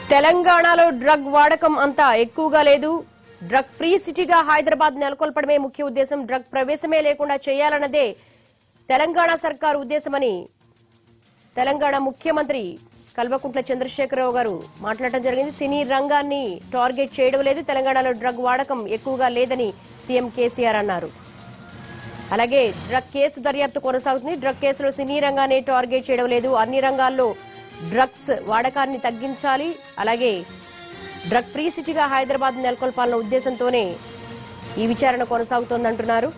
తెలంగాణలో డ్రగ్ వాడకం అంతా ఎక్కువగా లేదు డ్రగ్ ఫ్రీ సిటీగా హైదరాబాద్ నెలకొల్పడమే ముఖ్య ఉద్దేశం డ్రగ్ ప్రవేశమే లేకుండా చేయాలన్నదే తెలంగాణ సర్కారు ఉద్దేశమని తెలంగాణ ముఖ్యమంత్రి కల్వకుంట్ల చంద్రశేఖరరావు గారు మాట్లాడటం జరిగింది సినీ రంగాన్ని టార్గెట్ చేయడం లేదు తెలంగాణలో డ్రగ్ వాడకం ఎక్కువగా లేదని సీఎం కేసీఆర్ అన్నారు అలాగే డ్రగ్ కేసు దర్యాప్తు కొనసాగుతుంది డ్రగ్ కేసులో సినీ రంగాన్ని టార్గెట్ చేయడం లేదు అన్ని రంగాల్లో డ్రగ్స్ వాడకాన్ని తగ్గించాలి అలాగే డ్రగ్ ఫ్రీ సిటీగా హైదరాబాద్ నెలకొల్పాలన్న ఉద్దేశంతోనే ఈ విచారణ కొనసాగుతోందంటున్నారు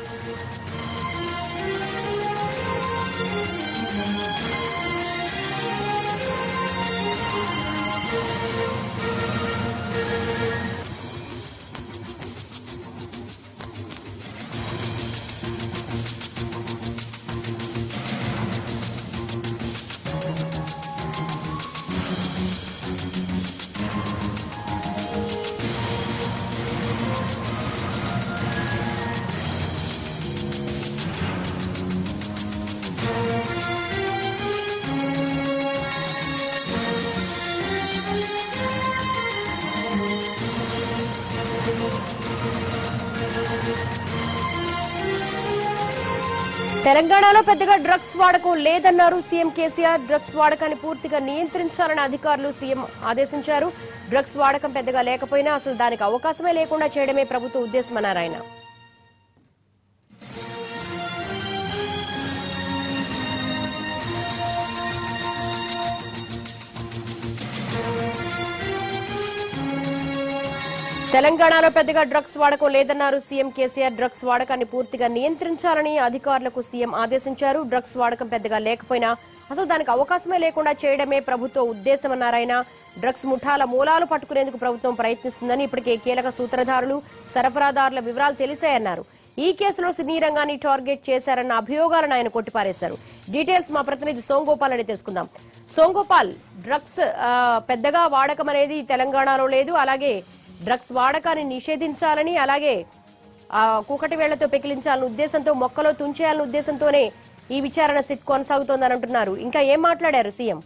తెలంగాణలో పెద్దగా డ్రగ్స్ వాడకం లేదన్నారు సీఎం కేసీఆర్ డ్రగ్స్ వాడకాన్ని పూర్తిగా నియంత్రించాలని అధికారులు సీఎం ఆదేశించారు డ్రగ్స్ వాడకం పెద్దగా లేకపోయినా అసలు దానికి అవకాశమే లేకుండా చేయడమే ప్రభుత్వ ఉద్దేశమన్నారు ఆయన తెలంగాణలో పెద్దగా డ్రగ్స్ వాడకం లేదన్నారు సీఎం కేసీఆర్ డ్రగ్స్ వాడకాన్ని పూర్తిగా నియంత్రించాలని అధికారులకు సీఎం ఆదేశించారు డ్రగ్స్ వాడకం పెద్దగా లేకపోయినా అసలు దానికి అవకాశమే లేకుండా చేయడమే ప్రభుత్వ ఉద్దేశమన్నారు ఆయన డ్రగ్స్ ముఠాల మూలాలు పట్టుకునేందుకు ప్రభుత్వం ప్రయత్నిస్తుందని ఇప్పటికే కీలక సూత్రధారులు సరఫరాదారుల వివరాలు తెలిసాయన్నారు ఈ కేసులో సినీ రంగాన్ని టార్గెట్ చేశారన్న అభియోగాలను ఆయన కొట్టిపారేశారు డీటెయిల్స్ మా ప్రతినిధి సోంగోపాల్ అని తెలుసుకుందాం సోంగోపాల్ డ్రగ్స్ ఆ, పెద్దగా వాడకం అనేది తెలంగాణలో లేదు అలాగే డ్రగ్స్ వాడకాన్ని నిషేధించాలని అలాగే ఆ కూకటి వేళ్లతో పెకిలించాలన్న ఉద్దేశంతో మొక్కలో తుంచేయాలన్న ఉద్దేశంతోనే ఈ విచారణ సిట్ కొనసాగుతోందని అంటున్నారు ఇంకా ఏం మాట్లాడారు సీఎం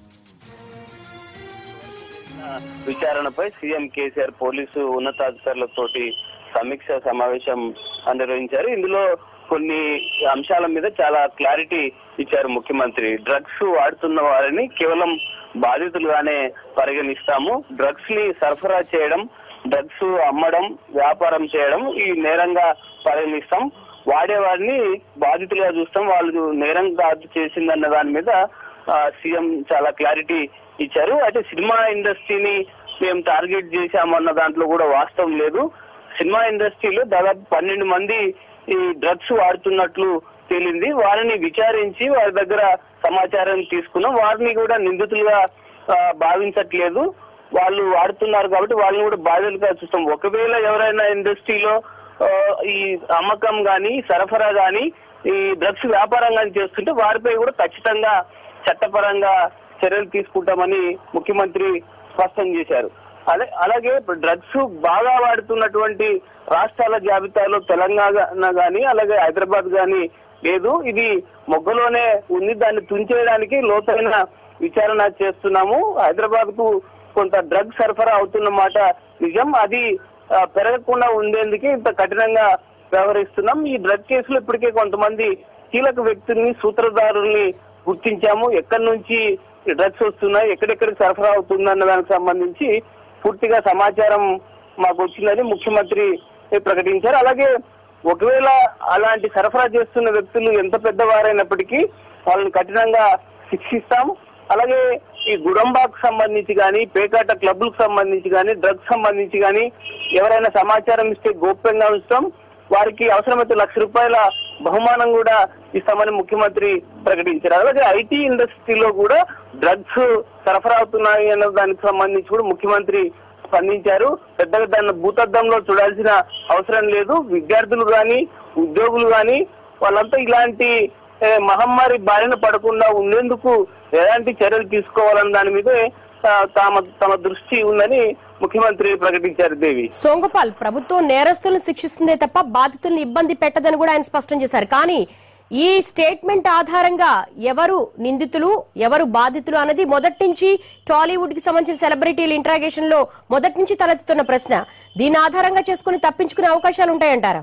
విచారణపై సీఎం కేసీఆర్ పోలీసు ఉన్నతాధికారులతోటి సమీక్ష సమావేశం నిర్వహించారు ఇందులో కొన్ని అంశాల మీద చాలా క్లారిటీ ఇచ్చారు ముఖ్యమంత్రి డ్రగ్స్ వాడుతున్న వారిని కేవలం బాధితులుగానే పరిగణిస్తాము డ్రగ్స్ ని సరఫరా చేయడం డ్రగ్స్ అమ్మడం వ్యాపారం చేయడం ఈ నేరంగా పరిగణిస్తాం వాడేవారిని బాధితులుగా చూస్తాం వాళ్ళు నేరం కాదు చేసిందన్న దాని మీద ఆ, సీఎం చాలా క్లారిటీ ఇచ్చారు అయితే సినిమా ఇండస్ట్రీని మేము టార్గెట్ చేశామన్న దాంట్లో కూడా వాస్తవం లేదు సినిమా ఇండస్ట్రీలో దాదాపు పన్నెండు మంది ఈ డ్రగ్స్ వాడుతున్నట్లు తేలింది వారిని విచారించి వారి దగ్గర సమాచారం తీసుకున్నాం వారిని కూడా నిందితులుగా ఆ, భావించట్లేదు వాళ్ళు వాడుతున్నారు కాబట్టి వాళ్ళని కూడా బాధ్యతగా చూస్తాం ఒకవేళ ఎవరైనా ఇండస్ట్రీలో ఆ, ఈ అమ్మకం గాని సరఫరా గాని ఈ డ్రగ్స్ వ్యాపారం గాని చేస్తుంటే వారిపై కూడా ఖచ్చితంగా చట్టపరంగా చర్యలు తీసుకుంటామని ముఖ్యమంత్రి స్పష్టం చేశారు అదే అలాగే ఇప్పుడు డ్రగ్స్ బాగా వాడుతున్నటువంటి రాష్ట్రాల జాబితాలో తెలంగాణ గాని అలాగే హైదరాబాద్ గాని లేదు ఇది మొగ్గలోనే ఉంది దాన్ని తుంచేయడానికి లోతైన విచారణ చేస్తున్నాము హైదరాబాద్ కు కొంత డ్రగ్ సరఫరా అవుతున్న మాట నిజం అది ఆ, పెరగకుండా ఉండేందుకే ఇంత కఠినంగా వ్యవహరిస్తున్నాం ఈ డ్రగ్ కేసులో ఇప్పటికే కొంతమంది కీలక వ్యక్తుల్ని సూత్రధారుల్ని గుర్తించాము ఎక్కడి నుంచి ఈ డ్రగ్స్ వస్తున్నాయి ఎక్కడెక్కడికి సరఫరా అవుతుందన్న దానికి సంబంధించి పూర్తిగా సమాచారం మాకు వచ్చిందని ముఖ్యమంత్రి ప్రకటించారు అలాగే ఒకవేళ అలాంటి సరఫరా చేస్తున్న వ్యక్తులు ఎంత పెద్దవారైనప్పటికీ వాళ్ళని కఠినంగా శిక్షిస్తాం అలాగే ఈ గుడంబాకు సంబంధించి కానీ పేకాట క్లబ్లకు సంబంధించి కానీ డ్రగ్స్ సంబంధించి కానీ ఎవరైనా సమాచారం ఇస్తే గోప్యంగా ఉంచుతాం వారికి అవసరమైతే లక్ష రూపాయల బహుమానం కూడా ఇస్తామని ముఖ్యమంత్రి ప్రకటించారు అలాగే ఐటీ ఇండస్ట్రీలో కూడా డ్రగ్స్ సరఫరా అవుతున్నాయి అన్న దానికి సంబంధించి కూడా ముఖ్యమంత్రి స్పందించారు పెద్దగా దాన్ని భూతద్దంలో చూడాల్సిన అవసరం లేదు విద్యార్థులు గాని ఉద్యోగులు గాని వాళ్ళంతా ఇలాంటి ఏ, మహమ్మారి బారిన పడకుండా ఉండేందుకు ఎలాంటి చర్యలు తీసుకోవాలన్న దాని మీదే ఆ, తమ తమ దృష్టి ఉందని ముఖ్యమంత్రి ప్రకటించారు దేవి సోంగోపాల్ ప్రభుత్వం నేరస్తులను శిక్షిస్తుందే తప్ప బాధితులను ఇబ్బంది పెట్టదని కూడా ఆయన స్పష్టం చేశారు కానీ ఈ స్టేట్మెంట్ ఆధారంగా ఎవరు నిందితులు ఎవరు బాధితులు అన్నది మొదటి నుంచి టాలీవుడ్ కి సంబంధించిన సెలబ్రిటీల ఇంట్రాగేషన్ లో మొదటి నుంచి తలెత్తుతున్న ప్రశ్న దీని ఆధారంగా చేసుకుని తప్పించుకునే అవకాశాలు ఉంటాయంటారా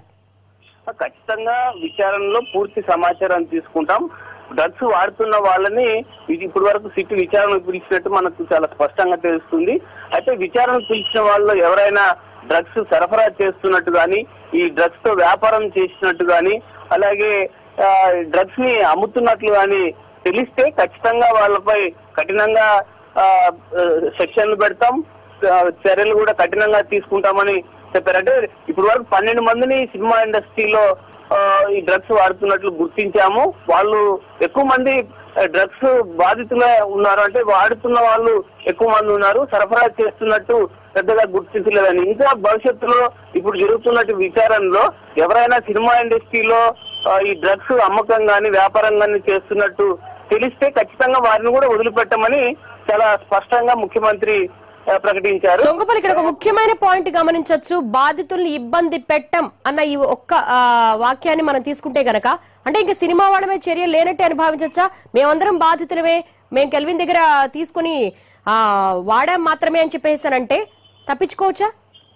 ఖచ్చితంగా విచారణలో పూర్తి సమాచారం తీసుకుంటాం డ్రగ్స్ వాడుతున్న వాళ్ళని ఇది ఇప్పటి వరకు సిట్టు విచారణ పిలిచినట్టు మనకు చాలా స్పష్టంగా తెలుస్తుంది అయితే విచారణ పిలిచిన వాళ్ళు ఎవరైనా డ్రగ్స్ సరఫరా చేస్తున్నట్టు గాని ఈ డ్రగ్స్ తో వ్యాపారం చేసినట్టు గాని అలాగే డ్రగ్స్ ని అమ్ముతున్నట్లు గాని తెలిస్తే ఖచ్చితంగా వాళ్ళపై కఠినంగా ఆ, ఆ, సెక్షన్లు పెడతాం ఆ, చర్యలు కూడా కఠినంగా తీసుకుంటామని చెప్పారు అంటే ఇప్పుడు వరకు పన్నెండు మందిని సినిమా ఇండస్ట్రీలో ఆ, ఈ డ్రగ్స్ వాడుతున్నట్లు గుర్తించాము వాళ్ళు ఎక్కువ మంది డ్రగ్స్ బాధితులే ఉన్నారు అంటే వాడుతున్న వాళ్ళు ఎక్కువ మంది ఉన్నారు సరఫరా చేస్తున్నట్టు పెద్దగా గుర్తించలేదని ఇంకా భవిష్యత్తులో ఇప్పుడు జరుగుతున్నట్టు విచారణలో ఎవరైనా సినిమా ఇండస్ట్రీలో ఆ, ఈ డ్రగ్స్ అమ్మకం గాని వ్యాపారం గాని చేస్తున్నట్టు తెలిస్తే ఖచ్చితంగా వారిని కూడా వదిలిపెట్టమని చాలా స్పష్టంగా ముఖ్యమంత్రి ఆ, ప్రకటించారు సొంగపల్లి ఇక్కడ ఒక ముఖ్యమైన పాయింట్ గమనించొచ్చు బాధితుల్ని ఇబ్బంది పెట్టం అన్న ఈ ఒక్క ఆ, వాక్యాన్ని మనం తీసుకుంటే గనక అంటే ఇంకా సినిమా వాళ్ళ మీద చర్య లేనట్టే అని భావించచ్చా మేమందరం బాధితులమే మేము కెల్విన్ దగ్గర తీసుకుని ఆ, వాడాం మాత్రమే అని చెప్పేసానంటే తప్పించుకోవచ్చా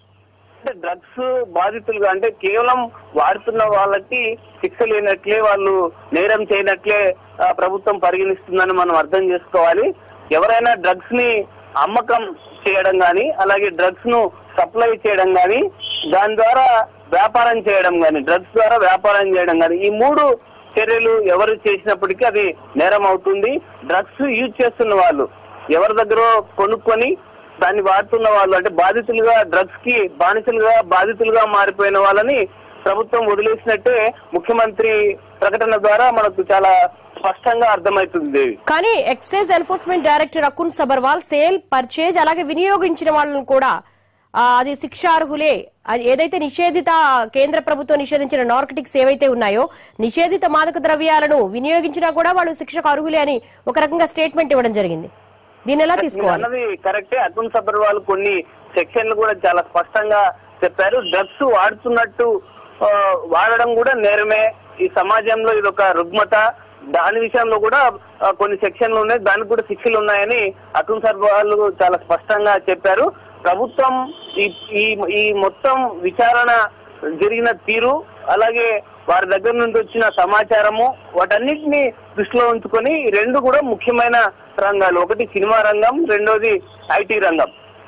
అంటే డ్రగ్స్ బాధితులుగా అంటే కేవలం వాడుతున్న వాళ్ళకి శిక్ష లేనట్లే వాళ్ళు నేరం చేయనట్లే ఆ, ప్రభుత్వం పరిగణిస్తుందని మనం అర్థం చేసుకోవాలి ఎవరైనా డ్రగ్స్ ని అమ్మకం చేయడం గాని అలాగే డ్రగ్స్ ను సప్లై చేయడం గాని దాని ద్వారా వ్యాపారం చేయడం గాని డ్రగ్స్ ద్వారా వ్యాపారం చేయడం గాని ఈ మూడు చర్యలు ఎవరు చేసినప్పటికీ అది నేరం అవుతుంది డ్రగ్స్ యూజ్ చేస్తున్న వాళ్ళు ఎవరి దగ్గర కొనుక్కొని దాన్ని వాడుతున్న వాళ్ళు అంటే బాధితులుగా డ్రగ్స్ కి బానిసలుగా బాధితులుగా మారిపోయిన వాళ్ళని ప్రభుత్వం వదిలేసినట్టే ముఖ్యమంత్రి ప్రకటన ద్వారా మనకు చాలా స్పష్టంగా అర్థమవుతుంది దేవి కానీ excise enforcement director Akun Sabharwal sale purchase అలాగే వినియోగించిన వాళ్ళని కూడా ఆ, అది శిక్షార్హులే అది ఏదైతే నిషేధిత కేంద్ర ప్రభుత్వం నిషేధించిన నార్కటిక్స్ ఏవైతే ఉన్నాయో నిషేధిత మాదక ద్రవ్యాలను వినియోగించినా కూడా వాళ్ళు శిక్షకు అర్హులే అని ఒక రకంగా స్టేట్మెంట్ ఇవ్వడం జరిగింది దీన్ని ఎలా మీరు తీసుకోవాలి అన్నది కరెక్టే అతుల్ సబర్వాల్ కొన్ని సెక్షన్లు కూడా చాలా స్పష్టంగా చెప్పారు డ్రగ్స్ వాడుతున్నట్టు ఆ, వాడడం కూడా నేరమే ఈ సమాజంలో ఇది ఒక రుగ్మత దాని విషయంలో కూడా ఆ, కొన్ని సెక్షన్లు ఉన్నాయి దానికి కూడా శిక్షలు ఉన్నాయని అతుల్ సబర్వాల్ చాలా స్పష్టంగా చెప్పారు ప్రభుత్వం ఈ ఈ ఈ మొత్తం విచారణ జరిగిన తీరు అలాగే వారి దగ్గర నుండి వచ్చిన సమాచారము వాటన్నిటిని దృష్టిలో ఉంచుకొని ఈ రెండు కూడా ముఖ్యమైన రంగాలు ఒకటి సినిమా రంగం రెండోది ఐటీ రంగం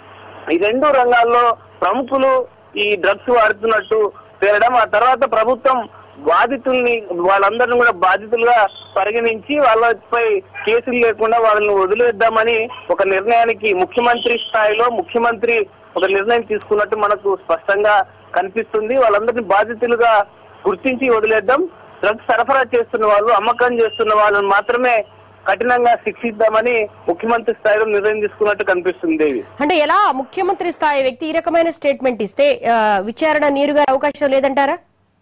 ఈ రెండు రంగాల్లో ప్రముఖులు ఈ డ్రగ్స్ వాడుతున్నట్టు తేలడం ఆ తర్వాత ప్రభుత్వం బాధితుల్ని వాళ్ళందరిని కూడా బాధితులుగా పరిగణించి వాళ్ళపై కేసులు లేకుండా వాళ్ళని వదిలేద్దామని ఒక నిర్ణయానికి ముఖ్యమంత్రి స్థాయిలో ముఖ్యమంత్రి ఒక నిర్ణయం తీసుకున్నట్టు మనకు స్పష్టంగా కనిపిస్తుంది వాళ్ళందరినీ బాధితులుగా గుర్తించి వదిలేద్దాం డ్రగ్స్ సరఫరా చేస్తున్న వాళ్ళు అమ్మకం చేస్తున్న వాళ్ళని మాత్రమే కఠినంగా శిక్షిద్దామని ముఖ్యమంత్రి స్థాయిలో నిర్ణయం తీసుకున్నట్టు కనిపిస్తుంది దేవి అంటే ఎలా ముఖ్యమంత్రి స్థాయి వ్యక్తి ఈ రకమైన స్టేట్మెంట్ ఇస్తే ఆ, విచారణ నీరుగా అవకాశం లేదంటారా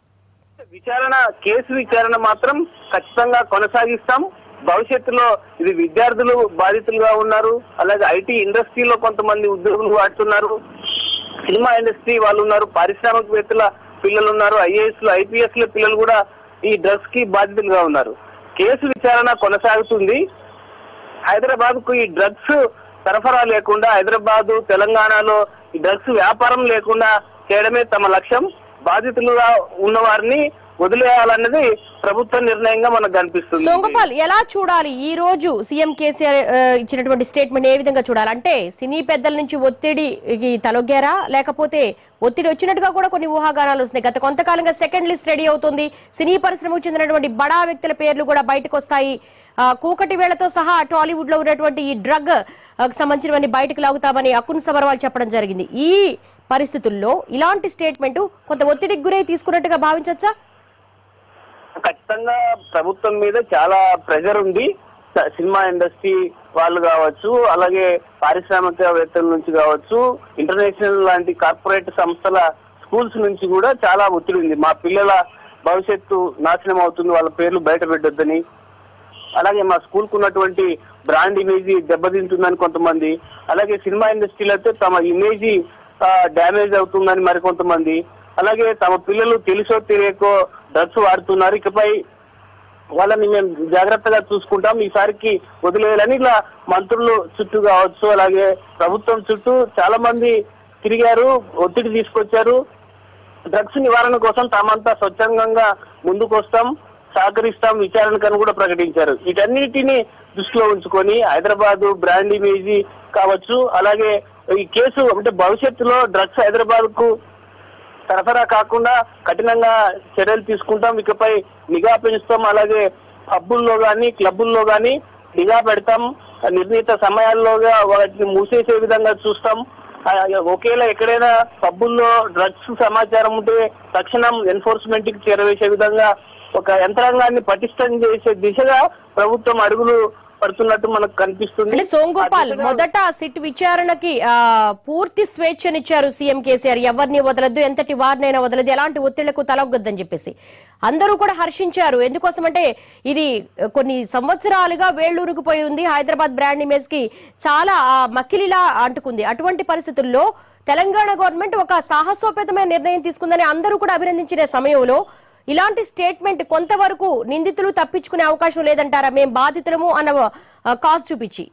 విచారణ కేసు విచారణ మాత్రం ఖచ్చితంగా కొనసాగిస్తాం భవిష్యత్తులో ఇది విద్యార్థులు బాధితులుగా ఉన్నారు అలాగే ఐటీ ఇండస్ట్రీలో కొంతమంది ఉద్యోగులు వాడుతున్నారు సినిమా ఇండస్ట్రీ వాళ్ళు ఉన్నారు పారిశ్రామికవేత్తల పిల్లలు ఉన్నారు ఐఏఎస్ లు ఐపీఎస్ ల పిల్లలు కూడా ఈ డ్రగ్స్ కి బాధితులుగా ఉన్నారు కేసు విచారణ కొనసాగుతుంది హైదరాబాద్ కు ఈ డ్రగ్స్ సరఫరా లేకుండా హైదరాబాద్ తెలంగాణలో ఈ డ్రగ్స్ వ్యాపారం లేకుండా చేయడమే తమ లక్ష్యం బాధితులుగా ఉన్న వారిని వదిలేయాలన్నది ప్రభుత్వ నిర్ణయంగా మనకు కనిపిస్తుంది సోంగపాల్ ఎలా చూడాలి ఈ రోజు సీఎం కేసీఆర్ ఆ, ఇచ్చినటువంటి స్టేట్మెంట్ ఏ విధంగా చూడాలి అంటే సినీ పెద్దల నుంచి ఒత్తిడికి తలొగ్గారా లేకపోతే ఒత్తిడి వచ్చినట్టుగా కూడా కొన్ని ఊహాగానాలు వస్తున్నాయి గత కొంతకాలంగా సెకండ్ లిస్ట్ రెడీ అవుతుంది సినీ పరిశ్రమకు చెందినటువంటి బడా వ్యక్తుల పేర్లు కూడా బయటకు వస్తాయి ఆ, కూకటి వేళ్లతో సహా టాలీవుడ్ లో ఉన్నటువంటి ఈ డ్రగ్ ఆ, కు సంబంధించినవన్నీ బయటకు లాగుతామని అకున్ సబర్వాల్ చెప్పడం జరిగింది ఈ పరిస్థితుల్లో ఇలాంటి స్టేట్మెంట్ కొంత ఒత్తిడికి గురై తీసుకున్నట్టుగా భావించవచ్చా ఖచ్చితంగా ప్రభుత్వం మీద చాలా ప్రెజర్ ఉంది స- సినిమా ఇండస్ట్రీ వాళ్ళు కావచ్చు అలాగే పారిశ్రామికవేత్తల నుంచి కావచ్చు ఇంటర్నేషనల్ లాంటి కార్పొరేట్ సంస్థల స్కూల్స్ నుంచి కూడా చాలా ఒత్తిడి ఉంది మా పిల్లల భవిష్యత్తు నాశనం అవుతుంది వాళ్ళ పేర్లు బయట పెట్టొద్దని అలాగే మా స్కూల్ కు ఉన్నటువంటి బ్రాండ్ ఇమేజ్ దెబ్బతింటుందని కొంతమంది అలాగే సినిమా ఇండస్ట్రీలో అయితే తమ ఇమేజ్ డ్యామేజ్ అవుతుందని మరికొంతమంది అలాగే తమ పిల్లలు తెలుసో తెలియకో డ్రగ్స్ వాడుతున్నారు ఇకపై వాళ్ళని మేము జాగ్రత్తగా చూసుకుంటాం ఈసారికి వదిలేయాలని ఇలా మంత్రులు చుట్టూ కావచ్చు అలాగే ప్రభుత్వం చుట్టూ చాలా మంది తిరిగారు ఒత్తిడి తీసుకొచ్చారు డ్రగ్స్ నివారణ కోసం తామంతా స్వచ్ఛందంగా ముందుకు వస్తాం సహకరిస్తాం విచారణకని కూడా ప్రకటించారు వీటన్నిటిని దృష్టిలో ఉంచుకొని హైదరాబాద్ బ్రాండ్ ఇమేజ్ కావచ్చు అలాగే ఈ కేసు అంటే భవిష్యత్తులో డ్రగ్స్ హైదరాబాద్ కు సరఫరా కాకుండా కఠినంగా చర్యలు తీసుకుంటాం ఇకపై నిఘా పెంచుతాం అలాగే పబ్బుల్లో గాని క్లబ్బుల్లో గాని నిఘా పెడతాం నిర్ణీత సమయాల్లోగా వాటిని మూసేసే విధంగా చూస్తాం ఆ, ఒకేలా ఎక్కడైనా పబ్బుల్లో డ్రగ్స్ సమాచారం ఉంటే తక్షణం ఎన్ఫోర్స్మెంట్ కి చేరవేసే విధంగా ఒక యంత్రాంగాన్ని పటిష్టం చేసే దిశగా ప్రభుత్వం అడుగులు పడుతున్నట్టు మనకు కనిపిస్తుంది అంటే సోంగోపాల్ ఆ దిశగా- మొదట సిట్ విచారణకి ఆ, పూర్తి స్వేచ్ఛనిచ్చారు సీఎం కేసీఆర్ ఎవరిని వదలద్దు ఎంతటి వారినైనా వదలదు ఎలాంటి ఒత్తిళ్లకు తలొగ్గొద్దని చెప్పేసి అందరూ కూడా హర్షించారు ఎందుకోసం అంటే ఇది కొన్ని సంవత్సరాలుగా వేళ్ళూరుకుపోయి ఉంది హైదరాబాద్ బ్రాండ్ ఇమేజ్ కి చాలా ఆ, మక్కిలిలా అంటుకుంది అటువంటి పరిస్థితుల్లో తెలంగాణ గవర్నమెంట్ ఒక సాహసోపేతమైన నిర్ణయం తీసుకుందని అందరూ కూడా అభినందించిన సమయంలో ఇలాంటి స్టేట్మెంట్ కొంతవరకు నిందితులు తప్పించుకునే అవకాశం లేదంటారా మేము బాధితులము అన్న ఆ, కాజ్ చూపించి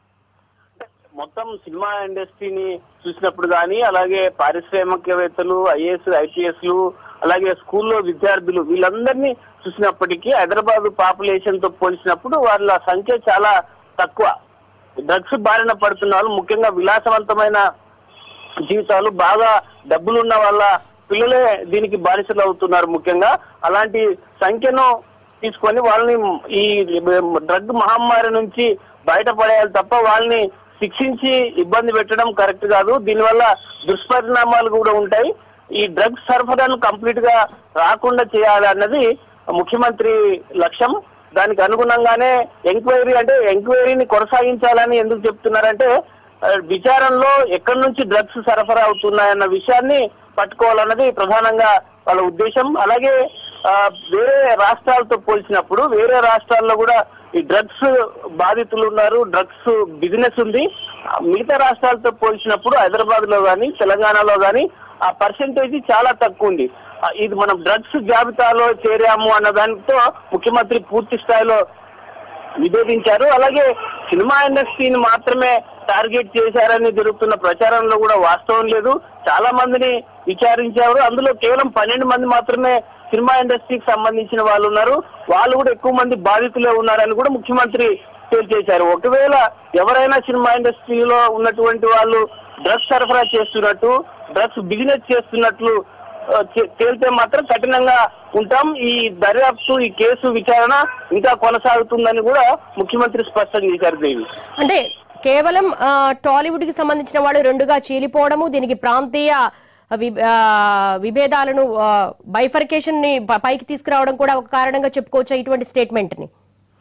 మొత్తం సినిమా ఇండస్ట్రీని చూసినప్పుడు కానీ అలాగే పారిశ్రామికవేత్తలు ఐఏఎస్ ఐపీఎస్ లు అలాగే స్కూల్లో విద్యార్థులు వీళ్ళందరినీ చూసినప్పటికీ హైదరాబాద్ పాపులేషన్ తో పోల్చినప్పుడు వాళ్ళ సంఖ్య చాలా తక్కువ డ్రగ్స్ బారిన పడుతున్న వాళ్ళు ముఖ్యంగా విలాసవంతమైన జీవితాలు బాగా డబ్బులున్న వాళ్ళ పిల్లలే దీనికి బానిసలు అవుతున్నారు ముఖ్యంగా అలాంటి సంఖ్యను తీసుకొని వాళ్ళని ఈ డ్రగ్ మహమ్మారి నుంచి బయటపడేయాలి తప్ప వాళ్ళని శిక్షించి ఇబ్బంది పెట్టడం కరెక్ట్ కాదు దీనివల్ల దుష్పరిణామాలు కూడా ఉంటాయి ఈ డ్రగ్స్ సరఫరాను కంప్లీట్ గా రాకుండా చేయాలి అన్నది ముఖ్యమంత్రి లక్ష్యం దానికి అనుగుణంగానే ఎంక్వైరీ అంటే ఎంక్వైరీని కొనసాగించాలని ఎందుకు చెప్తున్నారంటే ఆ, విచారణలో ఎక్కడి నుంచి డ్రగ్స్ సరఫరా అవుతున్నాయన్న విషయాన్ని పట్టుకోవాలన్నది ప్రధానంగా వాళ్ళ ఉద్దేశం అలాగే ఆ, వేరే రాష్ట్రాలతో పోల్చినప్పుడు వేరే రాష్ట్రాల్లో కూడా ఈ డ్రగ్స్ బాధితులు ఉన్నారు డ్రగ్స్ బిజినెస్ ఉంది ఆ, మిగతా రాష్ట్రాలతో పోల్చినప్పుడు హైదరాబాద్ లో కానీ తెలంగాణలో కానీ ఆ పర్సెంటేజ్ చాలా తక్కువ ఉంది ఆ, ఇది మనం డ్రగ్స్ జాబితాలో చేరాము అన్న దానితో ముఖ్యమంత్రి పూర్తి స్థాయిలో నివేదించారు అలాగే సినిమా ఇండస్ట్రీని మాత్రమే టార్గెట్ చేశారని జరుగుతున్న ప్రచారంలో కూడా వాస్తవం లేదు చాలా మందిని విచారించారు అందులో కేవలం పన్నెండు మంది మాత్రమే సినిమా ఇండస్ట్రీకి సంబంధించిన వాళ్ళు ఉన్నారు వాళ్ళు కూడా ఎక్కువ మంది బాధితులే ఉన్నారని కూడా ముఖ్యమంత్రి తేల్చేశారు ఒకవేళ ఎవరైనా సినిమా ఇండస్ట్రీలో ఉన్నటువంటి వాళ్ళు డ్రగ్స్ సరఫరా చేస్తున్నట్టు డ్రగ్స్ బిజినెస్ చేస్తున్నట్లు ఆ, చే- తేలితే మాత్రం కఠినంగా ఉంటాం ఈ దర్యాప్తు ఈ కేసు విచారణ ఇంకా కొనసాగుతుందని కూడా ముఖ్యమంత్రి స్పష్టం చేశారు దేవి అంటే కేవలం ఆ, టాలీవుడ్ కి సంబంధించిన వాళ్ళు రెండుగా చీలిపోవడము దీనికి ప్రాంతీయ వి- ఆ, విభేదాలను బైఫర్కేషన్ ని ప- పైకి తీసుకురావడం కూడా ఒక కారణంగా చెప్పుకోవచ్చు ఇటువంటి స్టేట్మెంట్ ని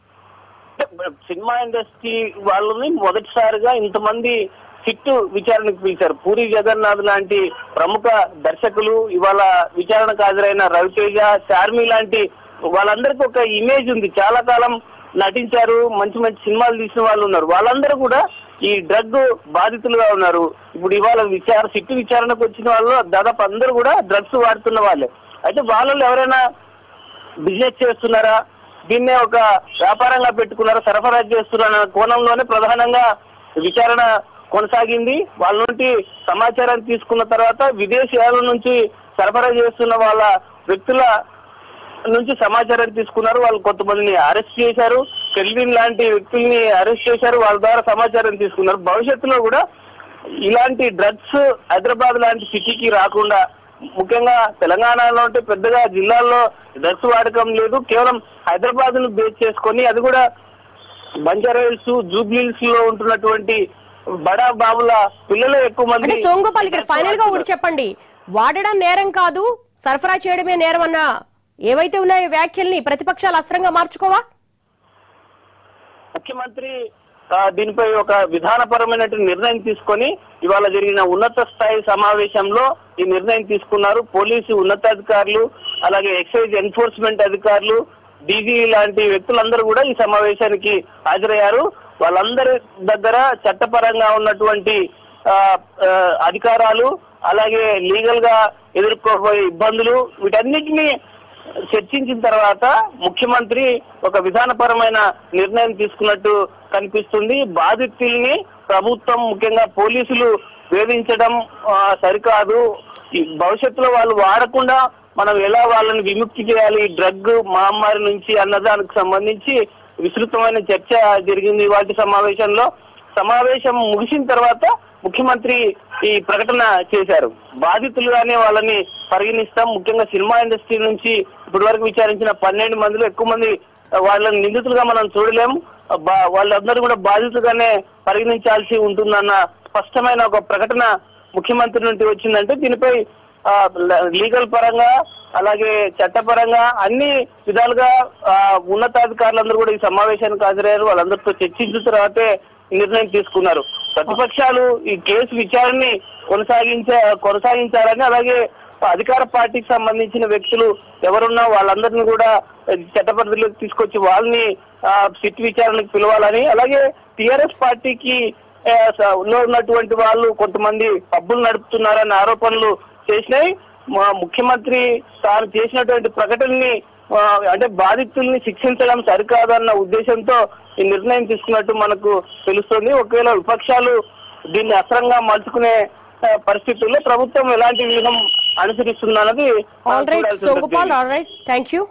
సినిమా ఇండస్ట్రీ వాళ్ళని మొదటిసారిగా ఇంతమంది సిట్టు విచారణకు పిలిచారు పూరి జగన్నాథ్ లాంటి ప్రముఖ దర్శకులు ఇవాళ విచారణకు హాజరైన రవితేజ చార్మి లాంటి వాళ్ళందరికీ ఒక ఇమేజ్ ఉంది చాలా కాలం నటించారు మంచి మంచి సినిమాలు తీసిన వాళ్ళు ఉన్నారు వాళ్ళందరూ కూడా ఈ డ్రగ్ బాధితులుగా ఉన్నారు ఇప్పుడు ఇవాళ విచార సిట్టు విచారణకు వచ్చిన వాళ్ళు దాదాపు అందరూ కూడా డ్రగ్స్ వాడుతున్న వాళ్ళే అయితే వాళ్ళలో ఎవరైనా బిజినెస్ చేస్తున్నారా దీన్నే ఒక వ్యాపారంగా పెట్టుకున్నారా సరఫరా చేస్తున్నారా అనే కోణంలోనే ప్రధానంగా విచారణ కొనసాగింది వాళ్ళ నుండి సమాచారం తీసుకున్న తర్వాత విదేశాల నుంచి సరఫరా చేస్తున్న వాళ్ళ వ్యక్తుల నుంచి సమాచారం తీసుకున్నారు వాళ్ళు కొంతమందిని అరెస్ట్ చేశారు కెల్విన్ లాంటి వ్యక్తుల్ని అరెస్ట్ చేశారు వాళ్ళ ద్వారా సమాచారం తీసుకున్నారు భవిష్యత్తులో కూడా ఇలాంటి డ్రగ్స్ హైదరాబాద్ లాంటి సిటీకి రాకుండా ముఖ్యంగా తెలంగాణలో అంటే పెద్దగా జిల్లాల్లో డ్రగ్స్ వాడకం లేదు కేవలం హైదరాబాద్ ను బేస్ చేసుకొని అది కూడా బంజారా హిల్స్ జూబ్లీహిల్స్ లో ఉంటున్నటువంటి బడా బాబుల పిల్లలే ఎక్కువ మంది అంటే సోంగోపాల్ ఇక్కడ ఫైనల్ గా ఒకటి చెప్పండి వాడడం నేరం కాదు సరఫరా చేయడమే నేరం అన్న ఏవైతే ఉన్నాయో వ్యాఖ్యల్ని ప్రతిపక్షాలు అస్త్రంగా మార్చుకోవా ముఖ్యమంత్రి ఆ, దీనిపై ఒక విధానపరమైన నిర్ణయం తీసుకొని ఇవాళ జరిగిన ఉన్నత స్థాయి సమావేశంలో ఈ నిర్ణయం తీసుకున్నారు పోలీసు ఉన్నతాధికారులు అలాగే ఎక్సైజ్ ఎన్ఫోర్స్మెంట్ అధికారులు డీజీ లాంటి వ్యక్తులందరూ కూడా ఈ సమావేశానికి హాజరయ్యారు వాళ్ళందరి దగ్గర చట్టపరంగా ఉన్నటువంటి ఆ, ఆ, అధికారాలు అలాగే లీగల్ గా ఎదుర్కోబోయే ఇబ్బందులు వీటన్నిటిని చర్చించిన తర్వాత ముఖ్యమంత్రి ఒక విధానపరమైన నిర్ణయం తీసుకున్నట్టు కనిపిస్తుంది బాధితుల్ని ప్రభుత్వం ముఖ్యంగా పోలీసులు వేధించడం ఆ, సరికాదు ఈ భవిష్యత్తులో వాళ్ళు వాడకుండా మనం ఎలా వాళ్ళని విముక్తి చేయాలి ఈ డ్రగ్ మహమ్మారి నుంచి అన్నదానికి సంబంధించి విస్తృతమైన చర్చ జరిగింది వాటి సమావేశంలో సమావేశం ముగిసిన తర్వాత ముఖ్యమంత్రి ఈ ప్రకటన చేశారు బాధితులుగానే వాళ్ళని పరిగణిస్తాం ముఖ్యంగా సినిమా ఇండస్ట్రీ నుంచి ఇప్పటి వరకు విచారించిన పన్నెండు మందిలో ఎక్కువ మంది ఆ, వాళ్ళని నిందితులుగా మనం చూడలేము ఆ, బా- వాళ్ళందరూ కూడా బాధితులుగానే పరిగణించాల్సి ఉంటుందన్న స్పష్టమైన ఒక ప్రకటన ముఖ్యమంత్రి నుండి వచ్చిందంటే దీనిపై ఆ, ల- లీగల్ పరంగా అలాగే చట్టపరంగా అన్ని విధాలుగా ఆ, ఉన్నతాధికారులందరూ కూడా ఈ సమావేశానికి హాజరయ్యారు వాళ్ళందరితో చర్చించిన తర్వాతే ఈ నిర్ణయం తీసుకున్నారు ప్రతిపక్షాలు ఈ కేసు విచారణని కొనసాగించ కొనసాగించాలని అలాగే అధికార పార్టీకి సంబంధించిన వ్యక్తులు ఎవరున్నా వాళ్ళందరినీ కూడా చట్ట పరిధిలోకి తీసుకొచ్చి వాళ్ళని ఆ, సిట్ విచారణకు పిలవాలని అలాగే టిఆర్ఎస్ పార్టీకి ఆ, స- లో ఉన్నటువంటి వాళ్ళు కొంతమంది పబ్బులు నడుపుతున్నారన్న ఆరోపణలు చేసినాయి మా ముఖ్యమంత్రి తాను చేసినటువంటి ప్రకటనని ఆ, అంటే బాధితుల్ని శిక్షించడం సరికాదన్న ఉద్దేశంతో ఈ నిర్ణయం తీసుకున్నట్టు మనకు తెలుస్తుంది ఒకవేళ విపక్షాలు దీన్ని అస్త్రంగా మలుచుకునే ఆ, పరిస్థితుల్లో ప్రభుత్వం ఎలాంటి వ్యూహం అనుసరిస్తుందన్నది మనం ఆల్ రైట్ చూడాల్సి సోగుపాల్ ఉంటుంది. ఆల్ రైట్ థ్యాంక్ యూ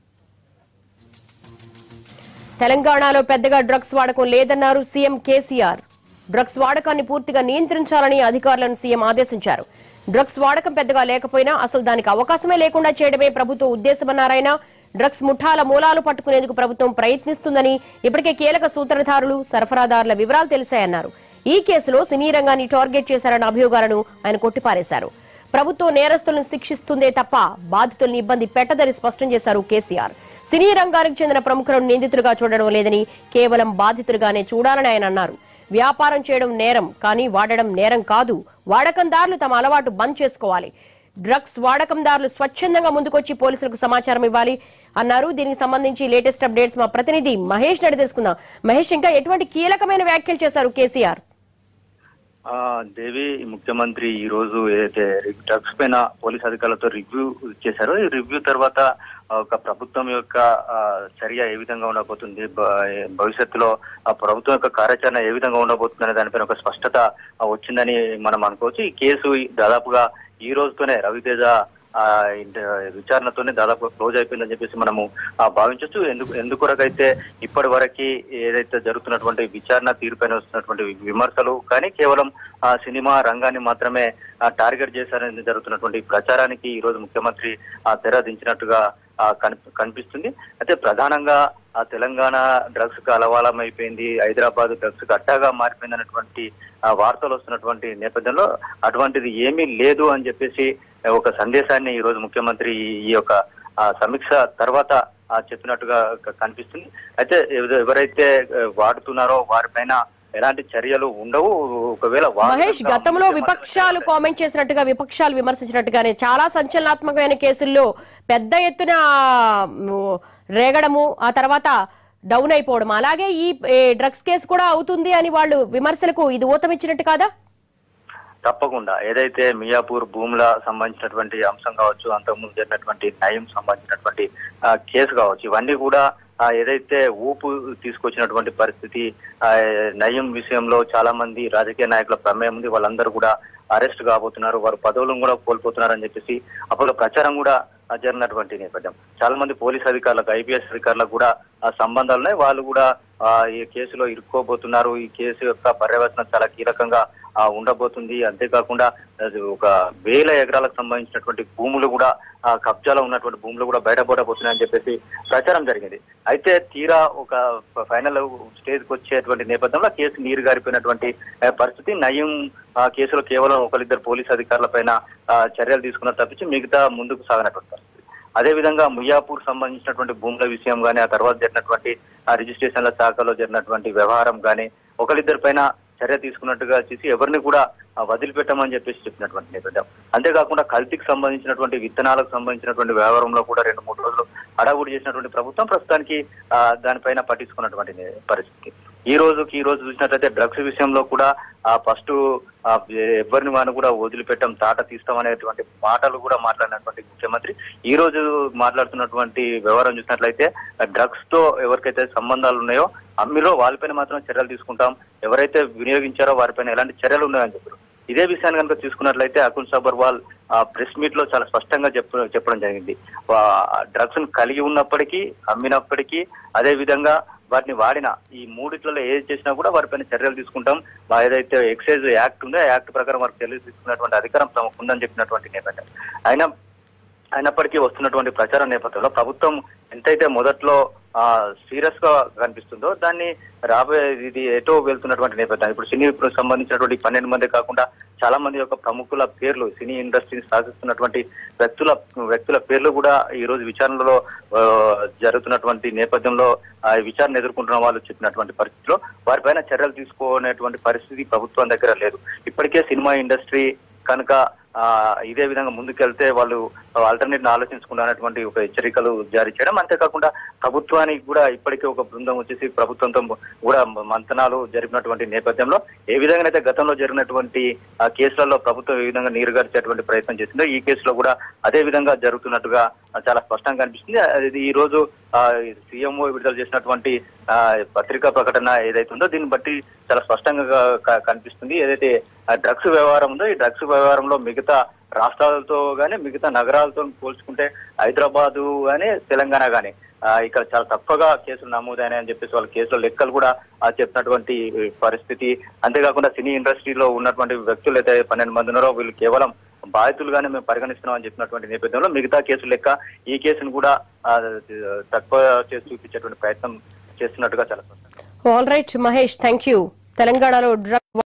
తెలంగాణలో పెద్దగా డ్రగ్స్ వాడకం లేదన్నారు సీఎం కేసీఆర్ డ్రగ్స్ వాడకాన్ని పూర్తిగా నియంత్రించాలని అధికారులను సీఎం ఆదేశించారు డ్రగ్స్ వాడకం పెద్దగా లేకపోయినా అసలు దానికి అవకాశమే లేకుండా చేయడమే ప్రభుత్వ ఉద్దేశమన్నారాయన డ్రగ్స్ ముఠాల మూలాలు పట్టుకునేందుకు ప్రభుత్వం ప్రయత్నిస్తుందని ఇప్పటికే కీలక సూత్రధారులు సరఫరాదారుల వివరాలు తెలిసాయన్నారు ఈ కేసులో సినీ రంగాన్ని టార్గెట్ చేశారన్న అభియోగాలను ఆయన కొట్టిపారేశారు ప్రభుత్వం నేరస్తులను శిక్షిస్తుందే తప్ప బాధితుల్ని ఇబ్బంది పెట్టదని స్పష్టం చేశారు కేసీఆర్ సినీ రంగానికి చెందిన ప్రముఖులను నిందితులుగా చూడడం లేదని కేవలం బాధితులుగానే చూడాలని ఆయన అన్నారు వ్యాపారం చేయడం నేరం కానీ వాడడం నేరం కాదు వాడకందారులు తమ అలవాటు బంద్ చేసుకోవాలి డ్రగ్స్ వాడకందారులు స్వచ్ఛందంగా ముందుకొచ్చి పోలీసులకు సమాచారం ఇవ్వాలి అన్నారు దీనికి సంబంధించి లేటెస్ట్ అప్డేట్స్ మా ప్రతినిధి మహేష్ నడి తెలుసుకుందాం మహేష్ ఇంకా ఎటువంటి కీలకమైన వ్యాఖ్యలు చేశారు కేసీఆర్ ఆ దేవి ముఖ్యమంత్రి ఈ రోజు ఏదైతే డ్రగ్స్ పైన పోలీస్ అధికారులతో రివ్యూ చేశారో ఈ రివ్యూ తర్వాత ఒక ప్రభుత్వం యొక్క ఆ, చర్య ఏ విధంగా ఉండబోతుంది భ- భవిష్యత్తులో ఆ ప్రభుత్వం యొక్క కార్యాచరణ ఏ విధంగా ఉండబోతుంది అనే దానిపైన ఒక స్పష్టత ఆ, వచ్చిందని మనం అనుకోవచ్చు ఈ కేసు దాదాపుగా ఈ రోజుతోనే రవితేజ ఆ ఇంట- విచారణతోనే దాదాపు క్లోజ్ అయిపోయిందని చెప్పేసి మనము ఆ, భావించవచ్చు ఎందుకు ఎందుకొరకైతే ఇప్పటి వరకు ఏదైతే జరుగుతున్నటువంటి విచారణ తీరుపైన వస్తున్నటువంటి విమర్శలు కానీ కేవలం ఆ సినిమా రంగాన్ని మాత్రమే ఆ, టార్గెట్ చేశారని జరుగుతున్నటువంటి ప్రచారానికి ఈ రోజు ముఖ్యమంత్రి ఆ తెర దించినట్టుగా ఆ, కనిపి- కనిపిస్తుంది అయితే ప్రధానంగా ఆ తెలంగాణ డ్రగ్స్ కు అలవాలం అయిపోయింది హైదరాబాద్ డ్రగ్స్ కు అడ్డాగా మారిపోయింది అన్నటువంటి ఆ, వార్తలు వస్తున్నటువంటి నేపథ్యంలో అటువంటిది ఏమీ లేదు అని చెప్పేసి ఒక సందేశాన్ని ఈ రోజు ముఖ్యమంత్రి ఈ- ఈ యొక్క ఆ, సమీక్ష తర్వాత ఆ, చెప్పినట్టుగా క- కనిపిస్తుంది అయితే ఎవ- ఎవరైతే ఆ, వాడుతున్నారో వారిపైన ఎలాంటి చర్యలు ఉండవు ఒకవేళ వాడు మహేష్ కనుక గతంలో అమ్మితే విపక్షాలు మాత్రమే కామెంట్ చేసినట్టుగా విపక్షాలు విమర్శించినట్టుగానే చాలా సంచలనాత్మకమైన కేసుల్లో పెద్ద ఎత్తున మ్, రేగడము ఆ తర్వాత డౌన్ అయిపోవడం అలాగే ఈ ఏ, డ్రగ్స్ కేసు కూడా అవుతుంది అని వాళ్ళు విమర్శలకు ఇది ఊతమిచ్చినట్టు కాదా తప్పకుండా ఏదైతే మియాపూర్ భూముల సంబంధించినటువంటి అంశం కావచ్చు అంతకుముందు జరిగినటువంటి నయం సంబంధించినటువంటి ఆ, కేసు కావచ్చు ఇవన్నీ కూడా ఆ, ఏదైతే ఊపు తీసుకొచ్చినటువంటి పరిస్థితి ఆ, నయం విషయంలో చాలా మంది రాజకీయ నాయకుల ప్రమేయం ఉంది వాళ్ళందరూ కూడా అరెస్ట్ కాబోతున్నారు వారు పదవులను కూడా కోల్పోతున్నారు అని చెప్పేసి అప్పుడు ప్రచారం కూడా ఆ, జరిగినటువంటి నేపథ్యం చాలా మంది పోలీస్ అధికారులకు ఐపీఎస్ అధికారులకు కూడా ఆ సంబంధాలు ఉన్నాయి వాళ్ళు కూడా ఆ, ఈ కేసులో ఇరుక్కోబోతున్నారు ఈ కేసు యొక్క పర్యవేక్షణ చాలా కీలకంగా ఆ, ఉండబోతుంది అంతేకాకుండా అది ఒక వేల ఎకరాలకు సంబంధించినటువంటి భూములు కూడా ఆ, కబ్జాలో ఉన్నటువంటి భూములు కూడా బయటపడబోతున్నాయని చెప్పేసి ప్రచారం జరిగింది అయితే తీరా ఒక ఫైనల్ స్టేజ్ కి వచ్చేటువంటి నేపథ్యంలో కేసు నీరు గారిపోయినటువంటి ఆ, పరిస్థితి నయం ఆ కేసులో కేవలం ఒకరిద్దరు పోలీస్ అధికారుల పైన ఆ, చర్యలు తీసుకున్న తప్పించి మిగతా ముందుకు సాగనటువంటి పరిస్థితి అదే విధంగా ముయ్యాపూర్ సంబంధించినటువంటి భూముల విషయం గానీ ఆ తర్వాత జరిగినటువంటి ఆ రిజిస్ట్రేషన్ల శాఖలో జరిగినటువంటి వ్యవహారం గానీ ఒకరిద్దరి పైన చర్య తీసుకున్నట్టుగా చేసి ఎవరిని కూడా ఆ, వదిలిపెట్టమని చెప్పేసి చెప్పినటువంటి నేపథ్యం అంతేకాకుండా కల్తీకి సంబంధించినటువంటి విత్తనాలకు సంబంధించినటువంటి వ్యవహారంలో కూడా రెండు మూడు రోజులు హడావుడి చేసినటువంటి ప్రభుత్వం ప్రస్తుతానికి ఆ, దానిపైన పట్టించుకున్నటువంటి నే- పరిస్థితి ఈ రోజుకి ఈ రోజు చూసినట్లయితే డ్రగ్స్ విషయంలో కూడా ఆ ఫస్ట్ ఎవరిని వాడిని కూడా వదిలిపెట్టం తాట తీస్తామనేటువంటి మాటలు కూడా మాట్లాడినటువంటి ముఖ్యమంత్రి ఈ రోజు మాట్లాడుతున్నటువంటి వ్యవహారం చూసినట్లయితే డ్రగ్స్ తో ఎవరికైతే సంబంధాలు ఉన్నాయో అమ్మిలో వాళ్ళపైన మాత్రం చర్యలు తీసుకుంటాం ఎవరైతే వినియోగించారో వారిపైన ఎలాంటి చర్యలు ఉన్నాయని చెప్పారు ఇదే విషయాన్ని కనుక తీసుకున్నట్లయితే అకుల్ సబర్వాల్ ప్రెస్ మీట్ లో చాలా స్పష్టంగా చెప్ప చెప్పడం జరిగింది డ్రగ్స్ కలిగి ఉన్నప్పటికీ అమ్మినప్పటికీ అదే విధంగా వాటిని వాడిన ఈ మూడిట్లలో ఏది చేసినా కూడా వారిపైన చర్యలు తీసుకుంటాం వా- ఏదైతే ఎక్సైజ్ యాక్ట్ ఉందో ఆ యాక్ట్ ప్రకారం వారికి చర్యలు తీసుకున్నటువంటి అధికారం తమకు ఉందని చెప్పినటువంటి నేపథ్యం అయినా అయినప్పటికీ వస్తున్నటువంటి ప్రచార నేపథ్యంలో ప్రభుత్వం ఎంతైతే మొదట్లో సీరియస్ గా కనిపిస్తుందో దాన్ని రాబోయే ఇది ఎటో వెళ్తున్నటువంటి నేపథ్యం ఇప్పుడు సినీ సంబంధించినటువంటి పన్నెండు మంది కాకుండా చాలా మంది యొక్క ప్రముఖుల పేర్లు సినీ ఇండస్ట్రీని సాధిస్తున్నటువంటి వ్యక్తుల వ్యక్తుల పేర్లు కూడా ఈ రోజు విచారణలో ఆ, జరుగుతున్నటువంటి నేపథ్యంలో ఆ విచారణ ఎదుర్కొంటున్న వాళ్ళు చెప్పినటువంటి పరిస్థితిలో వారిపైన చర్యలు తీసుకునేటువంటి పరిస్థితి ప్రభుత్వం దగ్గర లేదు ఇప్పటికే సినిమా ఇండస్ట్రీ కనుక ఆ, ఇదే విధంగా ముందుకెళ్తే వాళ్ళు ఆల్టర్నేట్ ఆలోచించుకున్నటువంటి ఒక హెచ్చరికలు జారీ చేయడం అంతేకాకుండా ప్రభుత్వానికి కూడా ఇప్పటికే ఒక బృందం వచ్చేసి ప్రభుత్వంతో కూడా మంతనాలు జరిపినటువంటి నేపథ్యంలో ఏ విధంగా అయితే గతంలో జరిగినటువంటి ఆ కేసులలో ప్రభుత్వం ఏ విధంగా నీరుగార్చేటువంటి ప్రయత్నం చేసిందో ఈ కేసులో కూడా అదే విధంగా జరుగుతున్నట్టుగా చాలా స్పష్టంగా కనిపిస్తుంది అది ఈ రోజు సీఎంఓ విడుదల చేసినటువంటి ఆ, పత్రికా ప్రకటన ఏదైతే ఉందో దీన్ని బట్టి చాలా స్పష్టంగా క- కనిపిస్తుంది ఏదైతే డ్రగ్స్ వ్యవహారం ఉందో ఈ డ్రగ్స్ వ్యవహారంలో మిగతా రాష్ట్రాలతో గానీ మిగతా నగరాలతో పోల్చుకుంటే హైదరాబాదు గానీ తెలంగాణ గానీ ఆ, ఇక్కడ చాలా తక్కువగా కేసులు నమోదైనాయని చెప్పేసి వాళ్ళ కేసుల లెక్కలు కూడా ఆ, చెప్పినటువంటి పరిస్థితి అంతేకాకుండా సినీ ఇండస్ట్రీలో ఉన్నటువంటి వ్యక్తులు అయితే పన్నెండు మంది ఉన్నారో వీళ్ళు కేవలం బాధితులుగానే మేము పరిగణిస్తున్నామని చెప్పినటువంటి నేపథ్యంలో మిగతా కేసులు లెక్క ఈ కేసును కూడా ఆ, తక్కువ చేసి చూపించేటువంటి ప్రయత్నం చేస్తున్నట్టుగా చాలా స్పష్టంగా all right Mahesh thank you తెలంగాణలో డ్రగ్